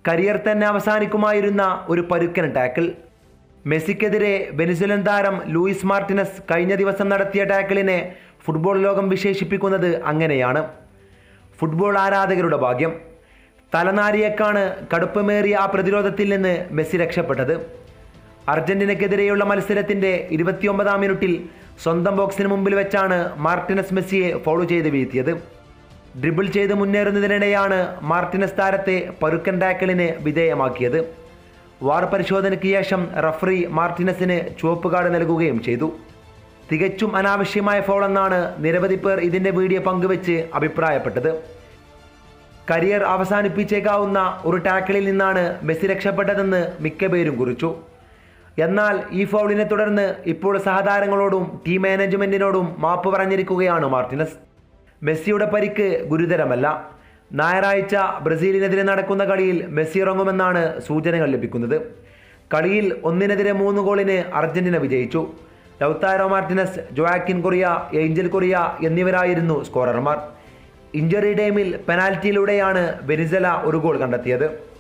career തന്നെ അവസാനിക്കുമായിരുന്ന ഒരു പരുക്കൻ ടാക്കിൾ മെസ്സിക്കെതിരെ വെനിസുലൻ താരം ലൂയിസ് മാർട്ടിനസ് കഴിഞ്ഞ ദിവസം നടത്തിയ ടാക്കിളിനെ ഫുട്ബോൾ ലോകം വിശേഷിപ്പിക്കുന്നത് അങ്ങനെയാണ് ഫുട്ബോൾ ആരാധകരുടെ ഭാഗ്യം തലനാരിയേക്കാണ് കടുപ്പമേറിയ ആ പ്രതിരോധത്തിൽ നിന്ന് മെസ്സി രക്ഷപ്പെട്ടത് അർജന്റീനക്കെതിരെയുള്ള മത്സരത്തിന്റെ ഇരുപത്തിയൊമ്പതാം മിനിറ്റിൽ സ്വന്തം ബോക്സിന് മുമ്പിൽ വെച്ചാണ് മാർട്ടിനസ് മെസ്സിയെ ഫോളോ ചെയ്ത് വീഴ്ത്തിയത് ഡ്രിബിൾ ചെയ്ത് മുന്നേറുന്നതിനിടെയാണ് മാർട്ടിനസ് താരത്തെ പരുക്കൻ ടാക്കിളിന് വിധേയമാക്കിയത് വാർ പരിശോധനയ്ക്ക് ശേഷം റഫറി മാർട്ടിനസിന് ചുവപ്പ് കാർഡ് നൽകുകയും ചെയ്തു തികച്ചും അനാവശ്യമായ ഫോൾ എന്നാണ് നിരവധി പേർ ഇതിന്റെ വീഡിയോ പങ്കുവെച്ച് അഭിപ്രായപ്പെട്ടത് കരിയർ അവസാനിപ്പിച്ചേക്കാവുന്ന ഒരു ടാക്കിളിൽ നിന്നാണ് മെസ്സി രക്ഷപ്പെട്ടതെന്ന് മിക്ക പേരും കുറിച്ചു എന്നാൽ ഈ ഫൗളിനെ തുടർന്ന് ഇപ്പോൾ സഹതാരങ്ങളോടും ടീം മാനേജ്മെന്റിനോടും മാപ്പ് പറഞ്ഞിരിക്കുകയാണ് മാർട്ടിനസ് മെസ്സിയുടെ പരിക്ക് ഗുരുതരമല്ല ഞായറാഴ്ച ബ്രസീലിനെതിരെ നടക്കുന്ന കളിയിൽ മെസ്സി ഇറങ്ങുമെന്നാണ് സൂചനകൾ ലഭിക്കുന്നത് കളിയിൽ ഒന്നിനെതിരെ മൂന്ന് ഗോളിന് അർജന്റീന വിജയിച്ചു Lautaro Martinez Joaquin Correa Angel Correa എന്നിവരായിരുന്നു സ്കോറർമാർ ഇഞ്ചറി ടൈമിൽ പെനാൽറ്റിയിലൂടെയാണ് വെനിസല ഒരു ഗോൾ കണ്ടെത്തിയത്